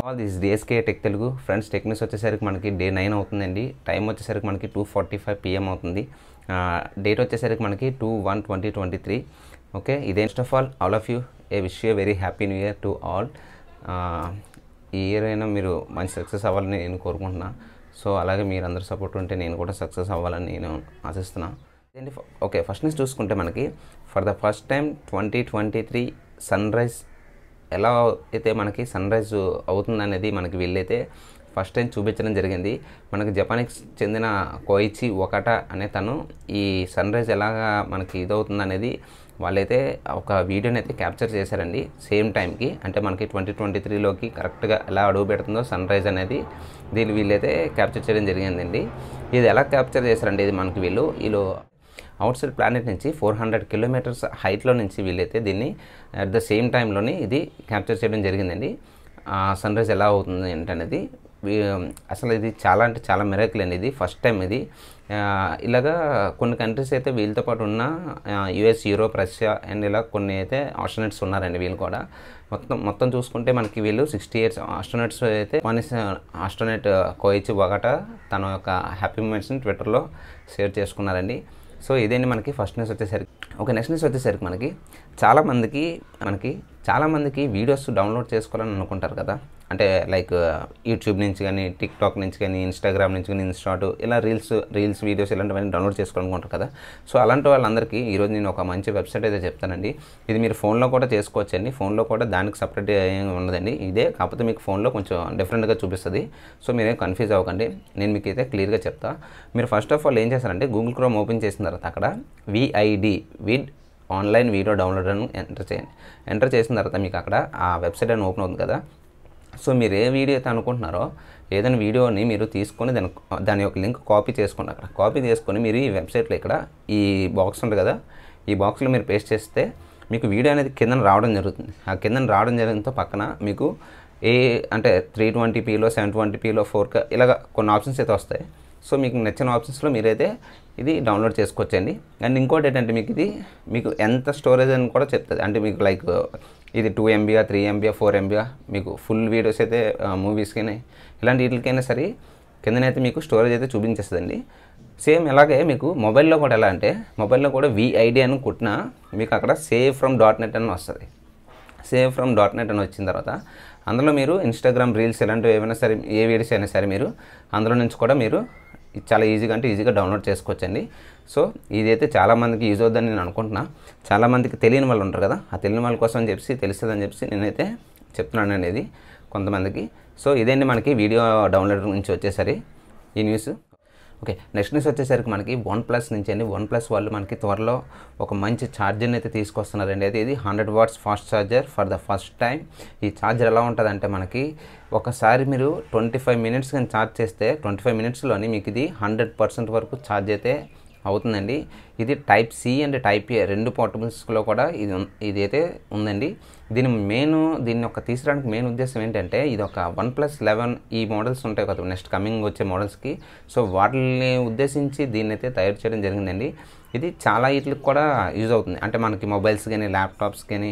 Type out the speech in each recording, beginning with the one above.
all this DSK tech Telugu friends technics వచ్చేసరికి మనకి day nine అవుతుందండి టైం వచ్చేసరికి మనకి టూ ఫార్టీ ఫైవ్ పిఎం అవుతుంది డేట్ వచ్చేసరికి మనకి two one twenty twenty three okay ఇదే first of all all of you I wish you very happy new year to all ఈ ఇయర్ అయినా మీరు మంచి సక్సెస్ అవ్వాలని నేను కోరుకుంటున్నా సో అలాగే మీరు అందరు సపోర్ట్ ఉంటే నేను కూడా సక్సెస్ అవ్వాలని నేను ఆశిస్తున్నా ఏంటి ఓకే ఫస్ట్ నుంచి చూసుకుంటే మనకి for the first time twenty twenty three sunrise ఎలా అయితే మనకి సన్ రైజ్ అవుతుందనేది మనకి వీళ్ళైతే ఫస్ట్ టైం చూపించడం జరిగింది మనకి జపాన్కి చెందిన కోయిచి ఒకట అనే తను ఈ సన్ రైజ్ ఎలాగా మనకి ఇదవుతుంది అనేది వాళ్ళైతే ఒక వీడియోని అయితే క్యాప్చర్ చేశారండి సేమ్ టైంకి అంటే మనకి ట్వంటీ ట్వంటీ త్రీలోకి కరెక్ట్గా ఎలా అడుగు పెడుతుందో సన్ రైజ్ అనేది దీన్ని వీళ్ళైతే క్యాప్చర్ చేయడం జరిగిందండి ఇది ఎలా క్యాప్చర్ చేశారండి ఇది మనకి వీళ్ళు వీళ్ళు అవుట్ సైడ్ ప్లానెట్ నుంచి ఫోర్ హండ్రెడ్ కిలోమీటర్స్ హైట్లో నుంచి వీళ్ళైతే దీన్ని అట్ ద సేమ్ టైంలోనే ఇది క్యాప్చర్ చేయడం జరిగిందండి సన్ రైజ్ ఎలా అవుతుంది ఏంటనేది అసలు ఇది చాలా అంటే చాలా మెరకులు అండి ఇది ఫస్ట్ టైం ఇది ఇలాగా కొన్ని కంట్రీస్ అయితే వీళ్ళతో పాటు ఉన్న యుఎస్ యూరోప్ రష్యా అండ్ ఇలా కొన్ని అయితే ఆస్ట్రోనట్స్ ఉన్నారండి వీళ్ళు కూడా మొత్తం మొత్తం చూసుకుంటే మనకి వీళ్ళు సిక్స్టీ ఇయర్స్ ఆస్ట్రోనట్స్ అయితే వన్ ఆస్ట్రోనట్ కోయిచి ఒకట తన యొక్క హ్యాపీ మూమెంట్స్ని ట్విట్టర్లో షేర్ చేసుకున్నారండి సో ఇదేంటి మనకి ఫస్ట్ న్యూస్ వచ్చేసరికి ఒక నెక్స్ట్ న్యూస్ వచ్చేసరికి మనకి చాలామందికి మనకి చాలామందికి వీడియోస్ డౌన్లోడ్ చేసుకోవాలని అనుకుంటారు కదా అంటే లైక్ యూట్యూబ్ నుంచి కానీ టిక్టాక్ నుంచి కానీ ఇన్స్టాగ్రామ్ నుంచి కానీ ఇన్స్టాట్ ఇలా రీల్స్ రీల్స్ వీడియోస్ ఇలాంటివన్నీ డౌన్లోడ్ చేసుకోవాలనుకుంటారు కదా సో అలాంటి వాళ్ళందరికీ ఈరోజు నేను ఒక మంచి వెబ్సైట్ అయితే చెప్తానండి ఇది మీరు ఫోన్లో కూడా చేసుకోవచ్చండి ఫోన్లో కూడా దానికి సపరేట్ ఏం ఉండదండి ఇదే కాకపోతే మీకు ఫోన్లో కొంచెం డిఫరెంట్గా చూపిస్తుంది సో మీరేం కన్ఫ్యూజ్ అవ్వకండి నేను మీకు అయితే క్లియర్గా చెప్తా మీరు ఫస్ట్ ఆఫ్ ఆల్ ఏం చేస్తారంటే గూగుల్ క్రోమ్ ఓపెన్ చేసిన తర్వాత అక్కడ VID vid online video download అని ఎంటర్ చేయండి ఎంటర్ చేసిన తర్వాత మీకు అక్కడ ఆ వెబ్సైట్ అని ఓపెన్ అవుతుంది కదా సో మీరు ఏ వీడియో అయితే అనుకుంటున్నారో ఏదైనా వీడియోని మీరు తీసుకొని దాని దాని యొక్క లింక్ కాపీ చేసుకోండి అక్కడ కాపీ చేసుకొని మీరు ఈ వెబ్సైట్లో ఇక్కడ ఈ బాక్స్ ఉంటుంది కదా ఈ బాక్స్లో మీరు పేస్ట్ చేస్తే మీకు వీడియో అనేది కింద రావడం జరుగుతుంది ఆ కింద రావడం జరిగినతో పక్కన మీకు ఏ అంటే త్రీ ట్వంటీ పీలో సెవెన్ ట్వంటీ పీలో ఫోర్ ఇలాగ కొన్ని ఆప్షన్స్ అయితే వస్తాయి సో మీకు నచ్చిన ఆప్షన్స్లో మీరైతే ఇది డౌన్లోడ్ చేసుకోవచ్చండి అండ్ ఇంకోటి ఏంటంటే మీకు ఇది మీకు ఎంత స్టోరేజ్ అని కూడా చెప్తుంది అంటే మీకు లైక్ ఇది టూ ఎంబీఆ త్రీ ఎంబీఆ ఫోర్ ఎంబీఆ మీకు ఫుల్ వీడియోస్ అయితే మూవీస్కి ఇలాంటి వీటికైనా సరే కిందనైతే మీకు స్టోరేజ్ అయితే చూపించేస్తుందండి సేమ్ ఇలాగే మీకు మొబైల్లో కూడా ఎలా అంటే మొబైల్లో కూడా విఐడి అని కుట్టినా మీకు అక్కడ సేవ్ ఫ్రమ్ డాట్ నెట్ అని వస్తుంది సేవ్ ఫ్రమ్ డాట్ నెట్ అని వచ్చిన తర్వాత అందులో మీరు ఇన్స్టాగ్రామ్ రీల్స్ ఇలాంటివి ఏమైనా సరే ఏ వీడియోస్ అయినా సరే మీరు అందులో నుంచి కూడా మీరు చాలా ఈజీగా అంటే ఈజీగా డౌన్లోడ్ చేసుకోవచ్చండి సో ఇదైతే చాలామందికి యూజ్ అవుద్దని నేను అనుకుంటున్నా చాలామందికి తెలియని వాళ్ళు ఉంటారు కదా ఆ తెలియని వాళ్ళ కోసం అని చెప్పి తెలుస్తుందని చెప్పి నేనైతే చెప్తున్నాను అనేది కొంతమందికి సో ఇదేంటి మనకి వీడియో డౌన్లోడ్ నుంచి వచ్చేసరి ఈ న్యూస్ ఓకే నెక్స్ట్ న్యూస్ వచ్చేసరికి మనకి వన్ ప్లస్ నుంచి అండి వన్ ప్లస్ వాళ్ళు మనకి త్వరలో ఒక మంచి ఛార్జర్ని అయితే తీసుకొస్తున్నారండి అయితే ఇది hundred watts fast charger for the first time ఈ ఛార్జర్ ఎలా ఉంటుందంటే మనకి ఒకసారి మీరు ట్వంటీ ఫైవ్ మినిట్స్ కానీ ఛార్జ్ చేస్తే ట్వంటీ ఫైవ్ మినిట్స్లోని మీకు ఇది హండ్రెడ్ పర్సెంట్ వరకు ఛార్జ్ అయితే అవుతుందండి ఇది type C and type A రెండు పోర్టబుల్స్లో కూడా ఇది ఇది అయితే ఉందండి దీని మెయిన్ దీన్ని ఒక తీసడానికి మెయిన్ ఉద్దేశం ఏంటంటే ఇది ఒక వన్ ప్లస్ లెవెన్ ఈ మోడల్స్ ఉంటాయి కదా నెక్స్ట్ కమింగ్ వచ్చే మోడల్స్కి సో వాటిని ఉద్దేశించి దీన్ని అయితే తయారు చేయడం జరిగిందండి ఇది చాలా వీటికి కూడా యూజ్ అవుతుంది అంటే మనకి మొబైల్స్ కానీ ల్యాప్టాప్స్ కానీ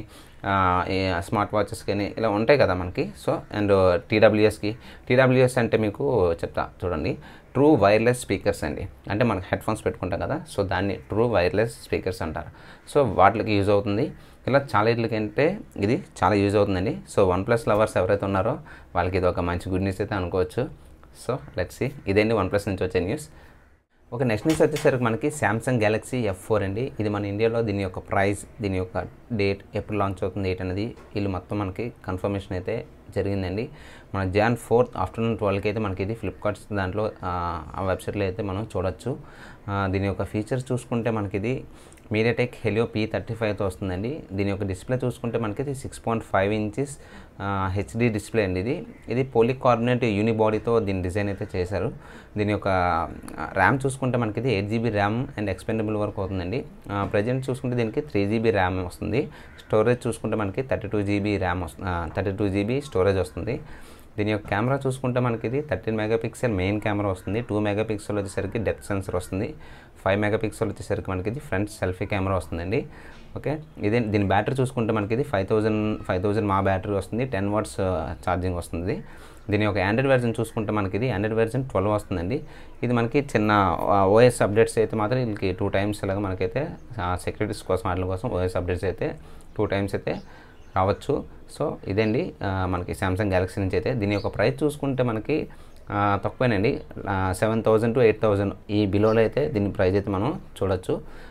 స్మార్ట్ వాచెస్ కానీ ఇలా ఉంటాయి కదా మనకి సో అండ్ టీడబ్ల్యూఎస్కి టీడబ్ల్యూఎస్ అంటే మీకు చెప్తా చూడండి ట్రూ వైర్లెస్ స్పీకర్స్ అండి అంటే మనకి హెడ్ ఫోన్స్ పెట్టుకుంటాం కదా సో దాన్ని ట్రూ వైర్లెస్ స్పీకర్స్ అంటారు సో వాటికి యూజ్ అవుతుంది ఇలా చాలా వీటికి అంటే ఇది చాలా యూజ్ అవుతుందండి సో వన్ ప్లస్ లవర్స్ ఎవరైతే ఉన్నారో వాళ్ళకి ఇది ఒక మంచి గుడ్ న్యూస్ అయితే అనుకోవచ్చు సో లెట్స్ సి ఇదేంటి వన్ ప్లస్ నుంచి వచ్చే న్యూస్ ఒక నెక్స్ట్ న్యూస్ వచ్చేసరికి మనకి శాంసంగ్ గెలాక్సీ ఎఫ్ ఫోర్ అండి ఇది మన ఇండియాలో దీని యొక్క ప్రైస్ దీని యొక్క డేట్ ఎప్పుడు లాంచ్ అవుతుంది డేట్ అనేది వీళ్ళు మొత్తం మనకి కన్ఫర్మేషన్ అయితే జరిగిందండి మన జాన్ ఫోర్త్ ఆఫ్టర్నూన్ ట్వెల్వ్కి అయితే మనకి ఇది ఫ్లిప్కార్ట్స్ దాంట్లో ఆ వెబ్సైట్లో అయితే మనం చూడొచ్చు దీని యొక్క ఫీచర్స్ చూసుకుంటే మనకి ఇది మీడియాటెక్ హెలియో పీ థర్టీ ఫైవ్తో వస్తుందండి దీని యొక్క డిస్ప్లే చూసుకుంటే మనకి ఇది six point five inches HD display అండి ఇది ఇది పోలికార్బోనేట్ యూనిబాడీతో దీని డిజైన్ అయితే చేశారు దీని యొక్క ర్యామ్ చూసుకుంటే మనకి ఇది eight GB RAM and expandable వరకు అవుతుందండి ప్రజెంట్ చూసుకుంటే దీనికి త్రీ జీబీ ర్యామ్ వస్తుంది స్టోరేజ్ చూసుకుంటే మనకి థర్టీ టూ జీబీ ర్యామ్ వస్తుంది థర్టీ టూ జీబీ స్టోరేజ్ వస్తుంది దీని యొక్క కెమెరా చూసుకుంటే మనకి ఇది థర్టీన్ మెగాపిక్సెల్ మెయిన్ కెమెరా వస్తుంది టూ మెగాపిక్సెల్ వచ్చేసరికి డెప్త్ సెన్సర్ వస్తుంది ఫైవ్ మెగాపిక్సెల్ వచ్చేసరికి మనకి ఇది ఫ్రంట్ సెల్ఫీ కెమెరా వస్తుందండి ఓకే ఇదే దీని బ్యాటరీ చూసుకుంటే మనకి ఇది ఫైవ్ థౌజండ్ ఫైవ్ థౌజండ్ మా బ్యాటరీ వస్తుంది టెన్ వాట్స్ ఛార్జింగ్ వస్తుంది దీని యొక్క ఆండ్రాయిడ్ వెర్జన్ చూసుకుంటే మనకి ఇది ఆండ్రాయిడ్ వెర్జన్ ట్వెల్వ్ వస్తుందండి ఇది మనకి చిన్న ఓఎస్ అప్డేట్స్ అయితే మాత్రం వీళ్ళకి టూ టైమ్స్ ఇలాగ మనకైతే సెక్యూరిటీస్ కోసం వాటి కోసం ఓఎస్ అప్డేట్స్ అయితే టూ టైమ్స్ అయితే రావచ్చు సో ఇదండి ఆ, మనకి సామ్సంగ్ గ్యాలక్సీ నుంచి అయితే దీని యొక్క ప్రైస్ చూసుకుంటే మనకి ఆ, తక్కువేనండి seven thousand to eight thousand ఈ బిలోలో అయితే దీని ప్రైస్ అయితే మనం చూడొచ్చు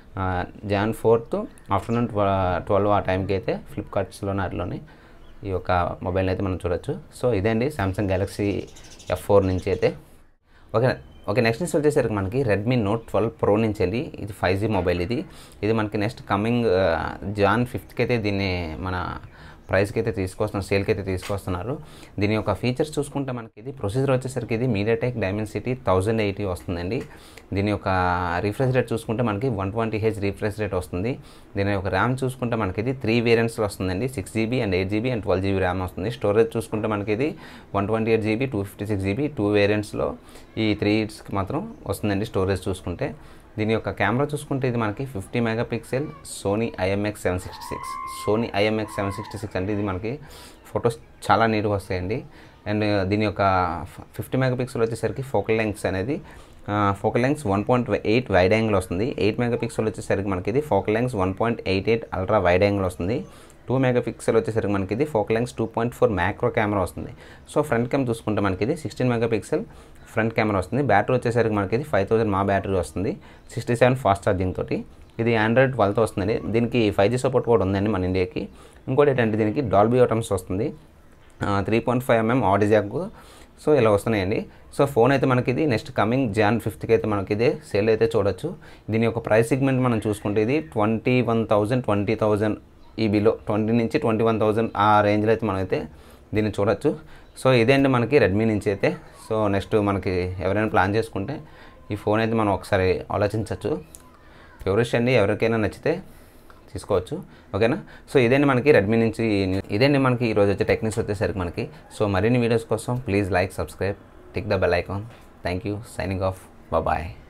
జాన్ ఫోర్త్ ఆఫ్టర్నూన్ ట్వెల్వ్ ఆ టైంకి అయితే ఫ్లిప్కార్ట్స్లోనే అట్లోనే ఈ యొక్క మొబైల్ అయితే మనం చూడొచ్చు సో ఇదండి సామ్సంగ్ గ్యాలక్సీ ఎఫ్ ఫోర్ నుంచి అయితే ఓకే ఓకే నెక్స్ట్ నుంచి వచ్చేసరికి మనకి రెడ్మీ నోట్ ట్వెల్వ్ ప్రో నుంచి వెళ్ళి ఇది ఫైవ్ జీ మొబైల్ ఇది ఇది మనకి నెక్స్ట్ కమింగ్ జాన్ ఫిఫ్త్కి అయితే దీన్ని మన ప్రైస్కి అయితే తీసుకొస్తున్నారు సేల్కి అయితే తీసుకొస్తున్నారు దీని యొక్క ఫీచర్స్ చూసుకుంటే మనకి ఇది ప్రొసీజర్ వచ్చేసరికి ఇది MediaTek Dimensity city thousand eighty వస్తుందండి దీని యొక్క రిఫ్రెష్ రేట్ చూసుకుంటే మనకి one twenty H refresh rate వస్తుంది దీని యొక్క ర్యామ్ చూసుకుంటే మనకి ఇది త్రీ వేరియంట్స్లో వస్తుందండి six GB and eight GB and twelve GB RAM వస్తుంది స్టోరేజ్ చూసుకుంటే మనకి ఇది one twenty eight GB two fifty six GB two వేరియంట్స్లో ఈ త్రీ ఇయర్స్కి మాత్రం వస్తుందండి స్టోరేజ్ చూసుకుంటే దీని యొక్క కెమెరా చూసుకుంటే ఇది మనకి fifty megapixel Sony IMX seven sixty six Sony IMX seven sixty six అంటే ఇది మనకి ఫొటోస్ చాలా నీట్గా వస్తాయండి అండ్ దీని యొక్క ఫిఫ్టీ మెగాపిక్సెల్ వచ్చేసరికి ఫోకల్ లెంగ్స్ అనేది focal lengths one point eight wide angle వస్తుంది ఎయిట్ మెగాపిక్సెల్ వచ్చేసరికి మనకి ఇది focal lengths one point eight eight ultra wide angle వస్తుంది టూ మెగాపిక్సెల్ వచ్చేసరికి మనకి ఇది focal lengths two point four macro camera వస్తుంది సో ఫ్రంట్ కెమ్ చూసుకుంటే మనకి ఇది సిక్స్టీన్ మెగాపిక్సెల్ ఫ్రంట్ కెమెరా వస్తుంది బ్యాటరీ వచ్చేసరికి మనకి ఇది ఫైవ్ థౌసండ్ మా బ్యాటరీ వస్తుంది సిక్స్టీ సెవెన్ ఫాస్ట్ ఛార్జింగ్ తోటి ఇది ఆండ్రాయిడ్ ట్వెల్వ్తో వస్తుందండి దీనికి ఫైవ్ జీ సపోర్ట్ కూడా ఉందండి మన ఇండియాకి ఇంకోటి ఏంటంటే దీనికి డాల్బీ ఆటమ్స్ వస్తుంది three point five mm audio jack so ఇలా వస్తున్నాయండి సో ఫోన్ అయితే మనకి ఇది నెక్స్ట్ కమింగ్ జాన్ ఫిఫ్త్కి అయితే మనకి ఇదే సేల్ అయితే చూడొచ్చు దీని యొక్క ప్రైస్ సిగ్మెంట్ మనం చూసుకుంటే ఇది twenty one thousand twenty thousand ఈ బిలో ట్వంటీ నుంచి ట్వంటీ వన్ థౌజండ్ ఆ రేంజ్లో అయితే మనం అయితే దీన్ని చూడొచ్చు సో ఇదే అండి మనకి రెడ్మీ నుంచి అయితే సో నెక్స్ట్ మనకి ఎవరైనా ప్లాన్ చేసుకుంటే ఈ ఫోన్ అయితే మనం ఒకసారి ఆలోచించవచ్చు ఫేవరెట్స్ అండి ఎవరికైనా నచ్చితే తీసుకోవచ్చు ఓకేనా సో ఇదేంటి మనకి రెడ్మీ నుంచి ఇదేంటి మనకి ఈరోజు వచ్చే టెక్నిక్స్ వచ్చేసరికి మనకి సో మరిన్ని వీడియోస్ కోసం please like subscribe tick the bell icon thank you signing off bye